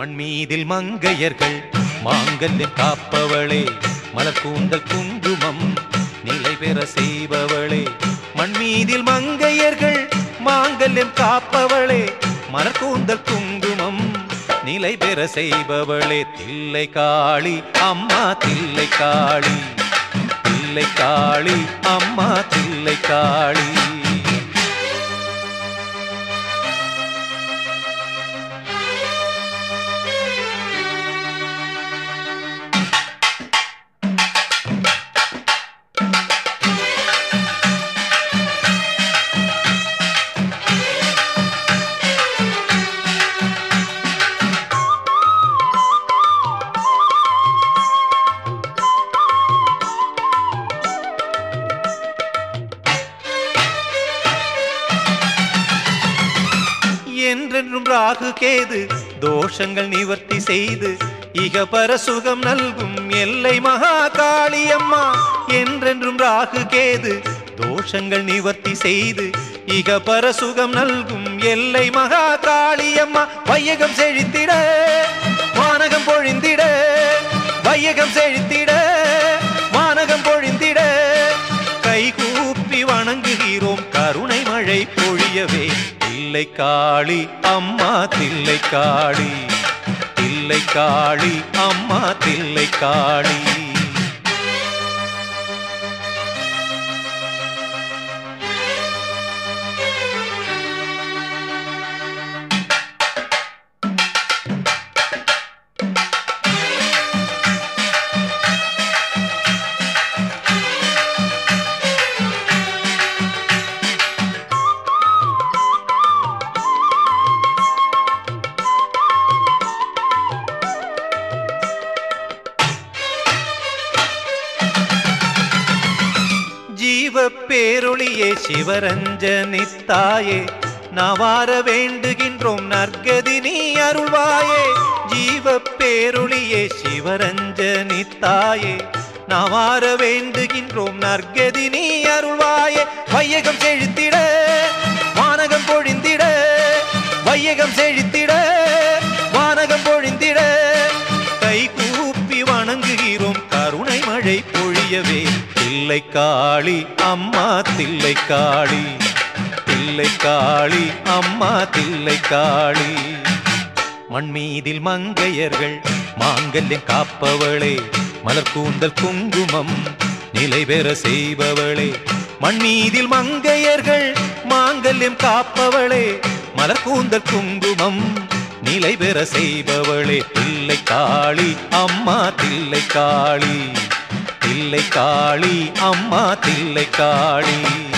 மண்மீதில் மங்கையர்கள் மாங்கல்யம் காப்பவளே மலர் கூந்தல் குங்குமம் நிலை பெற செய்பவளே மண்மீதில் மங்கையர்கள் மாங்கல்யம் காப்பவளே மலர் கூந்தல் குங்குமம் நிலை பெற செய்பவளே தில்லை காளி அம்மா தில்லை காளி தில்லை காளி அம்மா தில்லை காளி என்றென்றும் ராகு கேது தோஷங்கள் நிவர்த்தி செய்து இகபர சுகம் நல்கும் எல்லை மகா காளியம்மா என்றென்றும் ராகு கேது தோஷங்கள் நிவர்த்தி செய்து இகபர சுகம் நல்கும் எல்லை மகா காளியம்மா வையகம் செழித்திட வானகம் பொழிந்திட வையகம் செழித்திட வானகம் பொழிந்திட கைகூப்பி வணங்குகிறோம் கருணை மழை பொழியவே தில்லை காளி அம்மா தில்லை காளி தில்லை காளி அம்மா தில்லை காளி ஜீவ பேரொளியே சிவரஞ்சனித்தாயே நவார வேண்டுகின்றோம் நற்கதி நீ அருள்வாயே ஜீவ பேரொளியே சிவரஞ்சனித்தாயே நவார வேண்டுகின்றோம் நற்கதி நீ அருள்வாயே வையகம் செழித்திட வானகம் பொழிந்திட வையகம் செழித்திட வானகம் பொழிந்திட கை கூப்பி வணங்குகிறோம் கருணை மழை பொழியவே தில்லை காளி அம்மா தில்லை காளி தில்லை காளி அம்மா தில்லை காளி மண்மீதில் மங்கையர்கள் மாங்கல்யம் காப்பவளே மலர் கூந்தல் குங்குமம் நிலை பெற செய்பவளே மண்மீதில் மங்கையர்கள் மாங்கல்யம் காப்பவளே மலர் கூந்தல் குங்குமம் நிலை பெற செய்பவளே தில்லை காளி அம்மா தில்லை காளி தில்லை காளி அம்மா தில்லை காளி